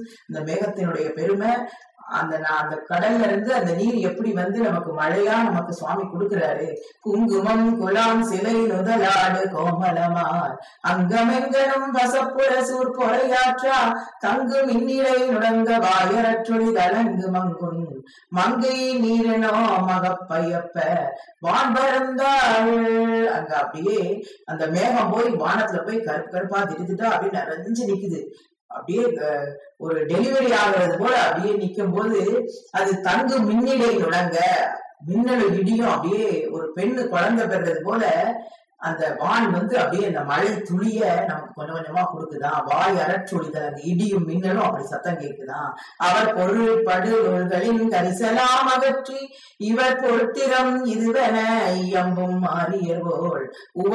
இந்த மேகத்தினுடைய பெருமை அந்த நா- அந்த கடல்ல இருந்து அந்த நீர் எப்படி வந்து நமக்கு மழையா நமக்கு சுவாமி கொடுக்கிறாரு குங்குமம் குலாம் சிலை நுதலாடு கோமலமார் அங்கமெங்கனும் பசப்புற சூர் பொறையாற்றா தங்கு மின்னிலை நுடங்க வாயரற்றொழி தலங்கு மங்குன் மங்கை நீரனோ மகப்பையப்ப வான் பறந்தாள் அங்க அப்படியே அந்த மேகம் போய் வானத்துல போய் கருப்பு கருப்பா திட்டுத்திட்டா அப்படியே நிறைஞ்சு நிக்குது அப்படியே அஹ், ஒரு டெலிவரி ஆகுறது போல அப்படியே நிக்கும் போது அது தங்கு மின்னிலை நுடங்க மின்னலும் இடியும் அப்படியே ஒரு பெண்ணு குழந்தை பெறுறது போல அந்த வான் வந்து அப்படியே அந்த மழை துளிய நமக்கு கொஞ்சம் கொஞ்சமா கொடுக்குதான் வாய் அறச்சொலிதல் அந்த இடியும் மின்னலும் அப்படி சத்தம் கேக்குதான் அவர் பொருள் படுகளின் கரிசலாம் அகற்றி இவர் பொருத்திரம் இதுவென ஐயம்பும் மாறியர்வோள் உவ